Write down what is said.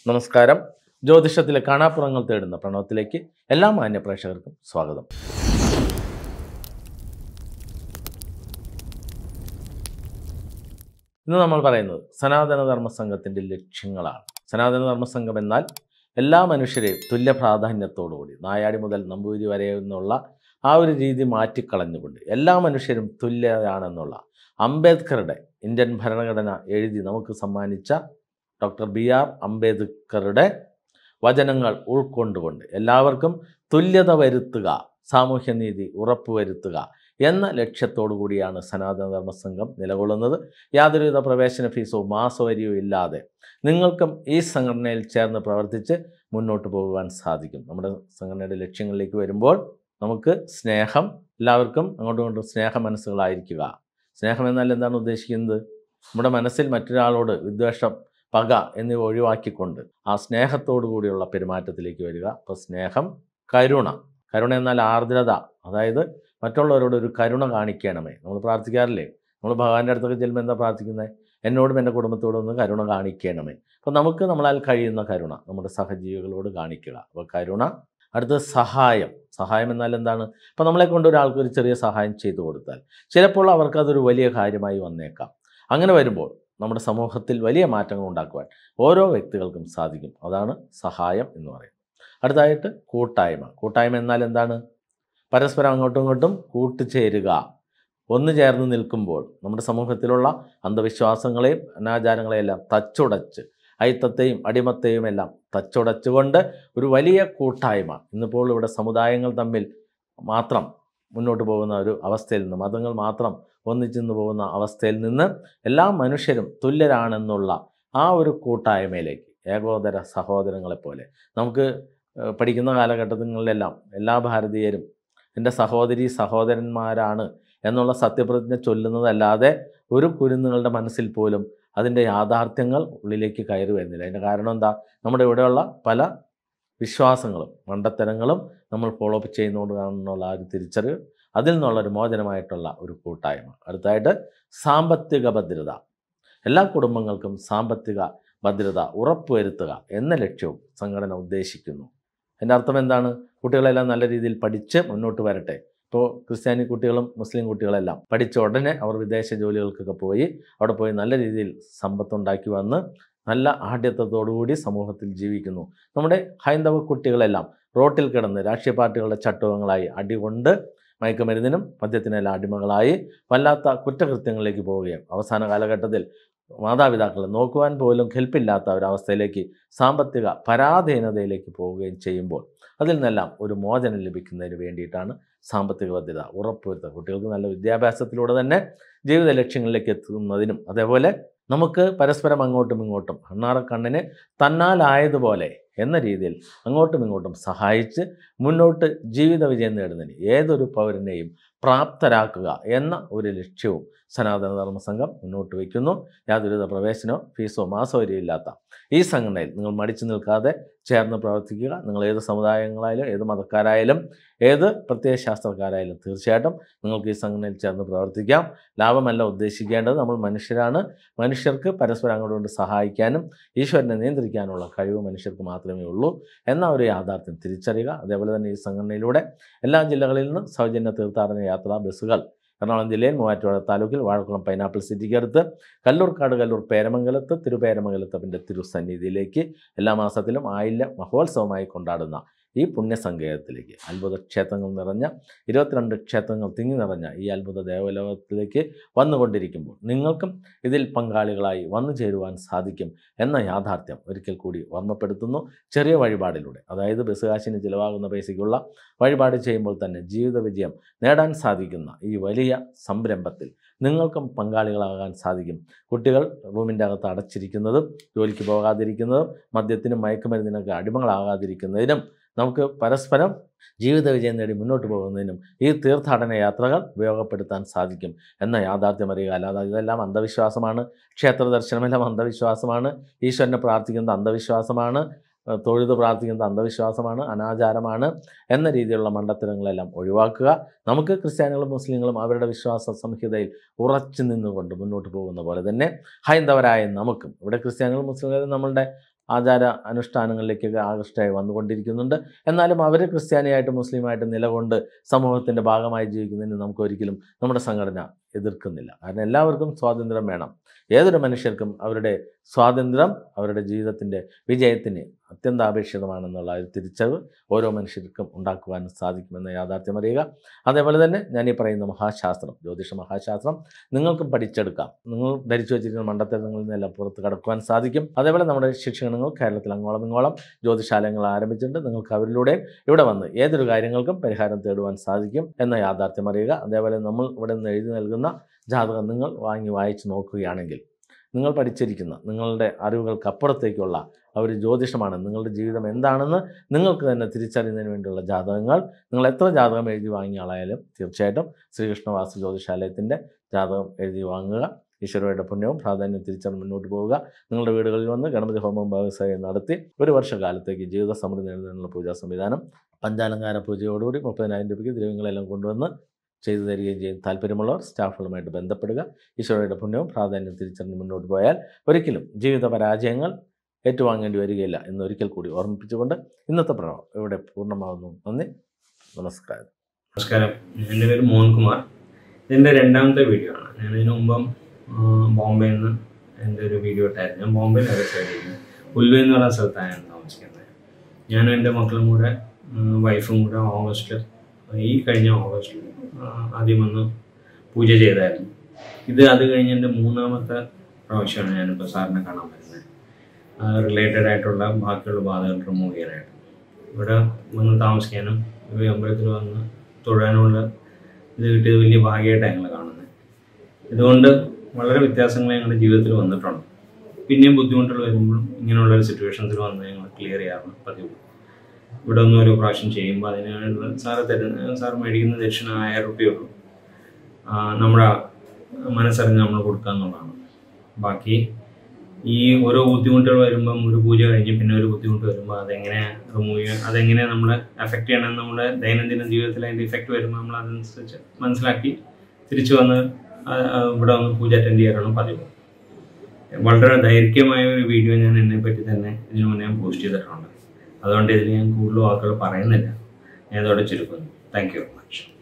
നമസ്കാരം ജ്യോതിഷത്തിലെ കാണാപ്പുറങ്ങൾ തേടുന്ന പ്രണവത്തിലേക്ക് എല്ലാ മാന്യ പ്രേക്ഷകർക്കും സ്വാഗതം ഇന്ന് നമ്മൾ പറയുന്നത് സനാതന ധർമ്മ സംഘത്തിൻ്റെ ലക്ഷ്യങ്ങളാണ് സനാതന ധർമ്മ സംഘം എന്നാൽ എല്ലാ മനുഷ്യരെയും തുല്യ പ്രാധാന്യത്തോടുകൂടി നായാടി മുതൽ നമ്പൂതിരി വരെ എന്നുള്ള ആ ഒരു രീതി മാറ്റിക്കളഞ്ഞുകൊണ്ട് എല്ലാ മനുഷ്യരും തുല്യരാണെന്നുള്ള അംബേദ്കറുടെ ഇന്ത്യൻ ഭരണഘടന എഴുതി നമുക്ക് സമ്മാനിച്ച ഡോക്ടർ ബി ആർ അംബേദ്കറുടെ വചനങ്ങൾ ഉൾക്കൊണ്ടുകൊണ്ട് എല്ലാവർക്കും തുല്യത വരുത്തുക സാമൂഹ്യനീതി ഉറപ്പുവരുത്തുക എന്ന ലക്ഷ്യത്തോടു കൂടിയാണ് സനാതന ധർമ്മ സംഘം നിലകൊള്ളുന്നത് യാതൊരുവിധ പ്രവേശന ഫീസോ മാസവരിയോ ഇല്ലാതെ നിങ്ങൾക്കും ഈ സംഘടനയിൽ ചേർന്ന് പ്രവർത്തിച്ച് മുന്നോട്ട് പോകുവാൻ സാധിക്കും നമ്മുടെ സംഘടനയുടെ ലക്ഷ്യങ്ങളിലേക്ക് വരുമ്പോൾ നമുക്ക് സ്നേഹം എല്ലാവർക്കും അങ്ങോട്ടും ഇങ്ങോട്ടും സ്നേഹ മനസ്സുകളായിരിക്കുക സ്നേഹം എന്നാൽ എന്താണ് ഉദ്ദേശിക്കുന്നത് നമ്മുടെ മനസ്സിൽ മറ്റൊരാളോട് വിദ്വേഷം പക എന്നിവ ഒഴിവാക്കിക്കൊണ്ട് ആ സ്നേഹത്തോടു കൂടിയുള്ള പെരുമാറ്റത്തിലേക്ക് വരിക അപ്പോൾ സ്നേഹം കരുണ കരുണ എന്നാൽ ആർദ്രത അതായത് മറ്റുള്ളവരോട് ഒരു കരുണ കാണിക്കണമേ നമ്മൾ പ്രാർത്ഥിക്കാറില്ലേ നമ്മൾ ഭഗവാന്റെ അടുത്തൊക്കെ ചെല്ലുമ്പോൾ എന്താ പ്രാർത്ഥിക്കുന്നത് എന്നോടും എൻ്റെ കുടുംബത്തോടും ഒന്ന് കരുണ കാണിക്കണമേ അപ്പോൾ നമുക്ക് നമ്മളാൽ കഴിയുന്ന കരുണ നമ്മുടെ സഹജീവികളോട് കാണിക്കുക അപ്പോൾ കരുണ അടുത്തത് സഹായം സഹായം എന്നാൽ എന്താണ് അപ്പോൾ നമ്മളെ കൊണ്ട് ഒരാൾക്ക് ഒരു ചെറിയ സഹായം ചെയ്തു കൊടുത്താൽ ചിലപ്പോൾ അവർക്കതൊരു വലിയ കാര്യമായി വന്നേക്കാം അങ്ങനെ വരുമ്പോൾ നമ്മുടെ സമൂഹത്തിൽ വലിയ മാറ്റങ്ങൾ ഉണ്ടാക്കുവാൻ ഓരോ വ്യക്തികൾക്കും സാധിക്കും അതാണ് സഹായം എന്ന് പറയുന്നത് അടുത്തതായിട്ട് കൂട്ടായ്മ കൂട്ടായ്മ എന്നാൽ എന്താണ് പരസ്പരം അങ്ങോട്ടും ഇങ്ങോട്ടും കൂട്ടുചേരുക ഒന്ന് ചേർന്ന് നിൽക്കുമ്പോൾ നമ്മുടെ സമൂഹത്തിലുള്ള അന്ധവിശ്വാസങ്ങളെയും അനാചാരങ്ങളെയും എല്ലാം തച്ചുടച്ച് അയിത്തത്തെയും അടിമത്തെയും എല്ലാം തച്ചുടച്ചുകൊണ്ട് ഒരു വലിയ കൂട്ടായ്മ ഇന്നിപ്പോൾ ഇവിടെ സമുദായങ്ങൾ തമ്മിൽ മാത്രം മുന്നോട്ട് പോകുന്ന ഒരു അവസ്ഥയിൽ നിന്ന് മതങ്ങൾ മാത്രം ഒന്നിച്ചെന്ന് പോകുന്ന അവസ്ഥയിൽ നിന്ന് എല്ലാ മനുഷ്യരും തുല്യരാണെന്നുള്ള ആ ഒരു കൂട്ടായ്മയിലേക്ക് ഏകോദര സഹോദരങ്ങളെപ്പോലെ നമുക്ക് ഏഹ്, പഠിക്കുന്ന കാലഘട്ടങ്ങളിലെല്ലാം എല്ലാ ഭാരതീയരും എൻ്റെ സഹോദരി സഹോദരന്മാരാണ് എന്നുള്ള സത്യപ്രതിജ്ഞ ചൊല്ലുന്നതല്ലാതെ ഒരു കുരുന്നുകളുടെ മനസ്സിൽ പോലും അതിൻ്റെ യാഥാർത്ഥ്യങ്ങൾ ഉള്ളിലേക്ക് കയറി വരുന്നില്ല അതിൻ്റെ കാരണം എന്താ നമ്മുടെ ഇവിടെയുള്ള പല വിശ്വാസങ്ങളും മണ്ടത്തരങ്ങളും നമ്മൾ ഫോളോ അപ്പ് ചെയ്യുന്നതുകൊണ്ടാണെന്നുള്ള ആ ഒരു തിരിച്ചറിവ് അതിൽ നിന്നുള്ളൊരു മോചനമായിട്ടുള്ള ഒരു കൂട്ടായ്മ അടുത്തായിട്ട് സാമ്പത്തിക ഭദ്രത എല്ലാ കുടുംബങ്ങൾക്കും സാമ്പത്തിക ഭദ്രത ഉറപ്പുവരുത്തുക എന്ന ലക്ഷ്യവും സംഘടന ഉദ്ദേശിക്കുന്നു എൻ്റെ അർത്ഥം എന്താണ് കുട്ടികളെല്ലാം നല്ല രീതിയിൽ പഠിച്ച് മുന്നോട്ട് വരട്ടെ ഇപ്പോൾ ക്രിസ്ത്യാനി കുട്ടികളും മുസ്ലിം കുട്ടികളെല്ലാം പഠിച്ച ഉടനെ അവർ വിദേശ ജോലികൾക്കൊക്കെ പോയി അവിടെ പോയി നല്ല രീതിയിൽ സമ്പത്തുണ്ടാക്കി വന്ന് നല്ല ആഢ്യത്വത്തോടുകൂടി സമൂഹത്തിൽ ജീവിക്കുന്നു നമ്മുടെ ഹൈന്ദവ കുട്ടികളെല്ലാം റോട്ടിൽ കിടന്ന് രാഷ്ട്രീയ പാർട്ടികളുടെ ചട്ടുവങ്ങളായി അടികൊണ്ട് മയക്കുമരുന്നിനും മദ്യത്തിനെല്ലാം അടിമകളായി വല്ലാത്ത കുറ്റകൃത്യങ്ങളിലേക്ക് പോവുകയും അവസാന കാലഘട്ടത്തിൽ മാതാപിതാക്കളെ നോക്കുവാൻ പോലും കെൽപ്പില്ലാത്ത ഒരവസ്ഥയിലേക്ക് സാമ്പത്തിക പരാധീനതയിലേക്ക് പോവുകയും ചെയ്യുമ്പോൾ അതിൽ നിന്നെല്ലാം ഒരു മോചനം ലഭിക്കുന്നതിന് വേണ്ടിയിട്ടാണ് സാമ്പത്തിക ഭദ്രത ഉറപ്പുവരുത്തുക കുട്ടികൾക്ക് നല്ല വിദ്യാഭ്യാസത്തിലൂടെ തന്നെ ജീവിത ലക്ഷ്യങ്ങളിലേക്ക് എത്തുന്നതിനും അതേപോലെ നമുക്ക് പരസ്പരം അങ്ങോട്ടും ഇങ്ങോട്ടും അണ്ണാറക്കണ്ണിന് തന്നാലായതുപോലെ എന്ന രീതിയിൽ അങ്ങോട്ടും ഇങ്ങോട്ടും സഹായിച്ച് മുന്നോട്ട് ജീവിത വിജയം നേടുന്നതിന് ഏതൊരു പൗരനെയും പ്രാപ്തരാക്കുക എന്ന ഒരു ലക്ഷ്യവും സനാതന ധർമ്മ സംഘം മുന്നോട്ട് വയ്ക്കുന്നു യാതൊരുവിധ പ്രവേശനമോ ഫീസോ മാസവരിയോ ഇല്ലാത്ത ഈ സംഘടനയിൽ നിങ്ങൾ മടിച്ചു നിൽക്കാതെ ചേർന്ന് പ്രവർത്തിക്കുക നിങ്ങൾ ഏത് സമുദായങ്ങളായാലും ഏത് മതക്കാരായാലും ഏത് പ്രത്യയ ശാസ്ത്രക്കാരായാലും തീർച്ചയായിട്ടും നിങ്ങൾക്ക് ഈ സംഘടനയിൽ ചേർന്ന് പ്രവർത്തിക്കാം ലാഭമല്ല ഉദ്ദേശിക്കേണ്ടത് നമ്മൾ മനുഷ്യരാണ് മനുഷ്യർക്ക് പരസ്പരം അങ്ങോട്ട് കൊണ്ട് സഹായിക്കാനും ഈശ്വരനെ നിയന്ത്രിക്കാനുള്ള കഴിവ് മനുഷ്യർക്ക് മാത്രമേ ഉള്ളൂ എന്ന ഒരു യാഥാർത്ഥ്യം തിരിച്ചറിയുക അതേപോലെ തന്നെ ഈ സംഘടനയിലൂടെ എല്ലാ ജില്ലകളിൽ നിന്നും സൗജന്യ തീർത്ഥാടന യാത്രാ ബസ്സുകൾ എറണാകുളം ജില്ലയിൽ മൂവാറ്റുപുഴ താലൂക്കിൽ വാഴക്കുളം പൈനാപ്പിൾ സിറ്റിക്ക് അടുത്ത് കല്ലൂർക്കാട് കല്ലൂർ പേരമംഗലത്ത് തിരുപേരമംഗലത്തപ്പൻ്റെ തിരുസന്നിധിയിലേക്ക് എല്ലാ മാസത്തിലും ആയില്യ മഹോത്സവമായി കൊണ്ടാടുന്ന ഈ പുണ്യസങ്കേതത്തിലേക്ക് അത്ഭുത ക്ഷേത്രങ്ങൾ നിറഞ്ഞ ഇരുപത്തിരണ്ട് ക്ഷേത്രങ്ങൾ തിങ്ങി നിറഞ്ഞ ഈ അത്ഭുത ദേവലോകത്തിലേക്ക് വന്നുകൊണ്ടിരിക്കുമ്പോൾ നിങ്ങൾക്കും ഇതിൽ പങ്കാളികളായി വന്നു ചേരുവാൻ സാധിക്കും എന്ന യാഥാർത്ഥ്യം ഒരിക്കൽ കൂടി ഓർമ്മപ്പെടുത്തുന്നു ചെറിയ വഴിപാടിലൂടെ അതായത് ബസ് കാശിന് ചിലവാകുന്ന പൈസയ്ക്കുള്ള വഴിപാട് ചെയ്യുമ്പോൾ തന്നെ ജീവിത വിജയം നേടാൻ സാധിക്കുന്ന ഈ വലിയ സംരംഭത്തിൽ നിങ്ങൾക്കും പങ്കാളികളാകാൻ സാധിക്കും കുട്ടികൾ റൂമിൻ്റെ അകത്ത് അടച്ചിരിക്കുന്നതും ജോലിക്ക് പോകാതിരിക്കുന്നതും മദ്യത്തിനും മയക്കുമരുന്നിനൊക്കെ അടിമകളാകാതിരിക്കുന്നതിനും നമുക്ക് പരസ്പരം ജീവിത വിജയം നേടി മുന്നോട്ട് പോകുന്നതിനും ഈ തീർത്ഥാടന യാത്രകൾ ഉപയോഗപ്പെടുത്താൻ സാധിക്കും എന്ന യാഥാർത്ഥ്യം അറിയുക അല്ലാതെ ഇതെല്ലാം അന്ധവിശ്വാസമാണ് ക്ഷേത്ര ദർശനമെല്ലാം അന്ധവിശ്വാസമാണ് ഈശ്വരനെ പ്രാർത്ഥിക്കുന്നത് അന്ധവിശ്വാസമാണ് ഏഹ് തൊഴുത് പ്രാർത്ഥിക്കുന്നത് അന്ധവിശ്വാസമാണ് അനാചാരമാണ് എന്ന രീതിയിലുള്ള മണ്ടത്തരങ്ങളെല്ലാം ഒഴിവാക്കുക നമുക്ക് ക്രിസ്ത്യാനികളും മുസ്ലിങ്ങളും അവരുടെ വിശ്വാസ സംഹിതയിൽ ഉറച്ചു നിന്നുകൊണ്ട് മുന്നോട്ട് പോകുന്ന പോലെ തന്നെ ഹൈന്ദവരായ നമുക്കും ഇവിടെ ക്രിസ്ത്യാനികളും മുസ്ലിങ്ങളും നമ്മളുടെ ആചാര അനുഷ്ഠാനങ്ങളിലേക്കൊക്കെ ആകൃഷ്ടമായി വന്നുകൊണ്ടിരിക്കുന്നുണ്ട് എന്നാലും അവർ ക്രിസ്ത്യാനിയായിട്ട് മുസ്ലിമായിട്ട് നിലകൊണ്ട് സമൂഹത്തിൻ്റെ ഭാഗമായി ജീവിക്കുന്നതിന് നമുക്ക് ഒരിക്കലും നമ്മുടെ സംഘടന എതിർക്കുന്നില്ല കാരണം എല്ലാവർക്കും സ്വാതന്ത്ര്യം വേണം ഏതൊരു മനുഷ്യർക്കും അവരുടെ സ്വാതന്ത്ര്യം അവരുടെ ജീവിതത്തിൻ്റെ വിജയത്തിന് അത്യന്താപേക്ഷിതമാണെന്നുള്ള ഒരു തിരിച്ചറിവ് ഓരോ മനുഷ്യർക്കും ഉണ്ടാക്കുവാൻ സാധിക്കുമെന്ന യാഥാർത്ഥ്യം അറിയുക അതേപോലെ തന്നെ ഞാൻ ഈ പറയുന്ന മഹാശാസ്ത്രം ജ്യോതിഷ മഹാശാസ്ത്രം നിങ്ങൾക്കും പഠിച്ചെടുക്കാം നിങ്ങൾ ധരിച്ചു വെച്ചിരിക്കുന്ന മണ്ടത്തരങ്ങളിൽ നിന്നെല്ലാം പുറത്ത് കടക്കുവാൻ സാധിക്കും അതേപോലെ നമ്മുടെ ശിക്ഷണങ്ങൾ കേരളത്തിൽ അങ്ങോളം ഇങ്ങോളം ജ്യോതിശാലയങ്ങൾ ആരംഭിച്ചിട്ടുണ്ട് നിങ്ങൾക്ക് അവരിലൂടെ ഇവിടെ വന്ന് ഏതൊരു കാര്യങ്ങൾക്കും പരിഹാരം തേടുവാൻ സാധിക്കും എന്ന യാഥാർത്ഥ്യം അറിയുക അതേപോലെ നമ്മൾ ഇവിടെ നിന്ന് എഴുതി നൽകുന്ന ജാതകം നിങ്ങൾ വാങ്ങി വായിച്ച് നോക്കുകയാണെങ്കിൽ നിങ്ങൾ പഠിച്ചിരിക്കുന്ന നിങ്ങളുടെ അറിവുകൾക്ക് അപ്പുറത്തേക്കുള്ള ആ ഒരു ജ്യോതിഷമാണ് നിങ്ങളുടെ ജീവിതം എന്താണെന്ന് നിങ്ങൾക്ക് തന്നെ തിരിച്ചറിയുന്നതിന് വേണ്ടിയുള്ള ജാതകങ്ങൾ നിങ്ങൾ എത്ര ജാതകം എഴുതി വാങ്ങിയ ആളായാലും തീർച്ചയായിട്ടും ശ്രീകൃഷ്ണവാസു ജ്യോതിഷാലയത്തിൻ്റെ ജാതകം എഴുതി വാങ്ങുക ഈശ്വരയുടെ പുണ്യവും പ്രാധാന്യം തിരിച്ചറിഞ്ഞ് മുന്നോട്ട് പോവുക നിങ്ങളുടെ വീടുകളിൽ വന്ന് ഗണപതി ഹോമം ഭാഗസായി നടത്തി ഒരു വർഷകാലത്തേക്ക് ജീവിത സമൃദ്ധി നേടുന്നതിനുള്ള പൂജാ സംവിധാനം പഞ്ചാലങ്കാര പൂജയോടുകൂടി മുപ്പതിനായിരം രൂപയ്ക്ക് ദ്രവ്യങ്ങളെല്ലാം കൊണ്ടുവന്ന് ചെയ്തു തരികയും ചെയ്യും താല്പര്യമുള്ളവർ സ്റ്റാഫുകളുമായിട്ട് ബന്ധപ്പെടുക ഈശ്വരയുടെ പുണ്യവും പ്രാധാന്യം തിരിച്ചറിഞ്ഞ് മുന്നോട്ട് പോയാൽ ഒരിക്കലും ജീവിത പരാജയങ്ങൾ ഏറ്റുവാങ്ങേണ്ടി വരികയില്ല എന്നൊരിക്കൽ കൂടി ഓർമ്മിപ്പിച്ചുകൊണ്ട് ഇന്നത്തെ പ്രണവം ഇവിടെ പൂർണ്ണമാകുന്നു നന്ദി നമസ്കാരം നമസ്കാരം എൻ്റെ പേര് മോഹൻകുമാർ ഇതിൻ്റെ രണ്ടാമത്തെ വീഡിയോ ആണ് ഞാൻ ഇതിനു മുമ്പം ആ, ബോംബെയിൽ നിന്ന് എൻ്റെ ഒരു വീഡിയോ ഇട്ടായിരുന്നു ഞാൻ ബോംബെയിൽ അകത്തായിരുന്നു ഉല്ലു എന്ന് പറയുന്ന സ്ഥലത്താണ് ഞാൻ താമസിക്കുന്നത് ഞാനും എൻ്റെ മക്കളും കൂടെ വൈഫും കൂടെ ഓഗസ്റ്റിൽ ഈ കഴിഞ്ഞ ഓഗസ്റ്റിൽ ആ, ആദ്യം വന്ന് പൂജ ചെയ്തായിരുന്നു ഇത് അത് കഴിഞ്ഞ് എൻ്റെ മൂന്നാമത്തെ പ്രാവശ്യമാണ് ഞാനിപ്പോൾ സാറിനെ കാണാൻ വരുന്നത് റിലേറ്റഡ് ആയിട്ടുള്ള ബാക്കിയുള്ള ബാധകൾ റിമൂവ് ചെയ്യാനായിട്ട് ഇവിടെ വന്ന് താമസിക്കാനും ഈ അമ്പലത്തിൽ വന്ന് തൊഴാനുള്ള ഇത് കിട്ടിയത് വലിയ ഭാഗ്യമായിട്ടാണ് ഞങ്ങൾ കാണുന്നത് ഇതുകൊണ്ട് വളരെ വ്യത്യാസങ്ങൾ ഞങ്ങളുടെ ജീവിതത്തിൽ വന്നിട്ടുണ്ട് പിന്നെയും ബുദ്ധിമുട്ടുകൾ വരുമ്പോഴും ഇങ്ങനെയുള്ള ഒരു സിറ്റുവേഷൻസിൽ വന്ന് ഞങ്ങൾ ക്ലിയർ ചെയ്യാറുണ്ട് പതിവ് ഇവിടെ ഒന്ന് ഓരോ പ്രാവശ്യം ചെയ്യുമ്പോൾ അതിനുള്ള സാറ് തരുന്ന സാറ് മേടിക്കുന്ന ദക്ഷിണ ആയിരം റുപ്യുള്ളൂ നമ്മുടെ മനസ്സറിഞ്ഞ് നമ്മൾ കൊടുക്കുക എന്നുള്ളതാണ് ബാക്കി ഈ ഓരോ ബുദ്ധിമുട്ടുകൾ വരുമ്പം ഒരു പൂജ കഴിഞ്ഞ് പിന്നെ ഒരു ബുദ്ധിമുട്ട് വരുമ്പോൾ അതെങ്ങനെ റിമൂവ് ചെയ്യുക അതെങ്ങനെ നമ്മളെ അഫക്റ്റ് ചെയ്യണം നമ്മുടെ ദൈനംദിന ജീവിതത്തിൽ അതിൻ്റെ ഇഫക്റ്റ് വരുമ്പോൾ നമ്മൾ അതനുസരിച്ച് മനസ്സിലാക്കി തിരിച്ചു വന്ന് ആ- ആ ഇവിടെ വന്ന് പൂജ അറ്റൻഡ് ചെയ്യാറാണ് പതിവ് വളരെ ദൈർഘ്യമായ ഒരു വീഡിയോ ഞാൻ എന്നെ പറ്റി തന്നെ ഇതിനു മുന്നേ ഞാൻ പോസ്റ്റ് ചെയ്തിട്ടുണ്ട് അതുകൊണ്ട് ഇതിൽ ഞാൻ കൂടുതൽ വാക്കുകൾ പറയുന്നില്ല ഞാൻ ഇതോടെ ചുരുക്കുന്നു താങ്ക് യു വെരി മച്ച്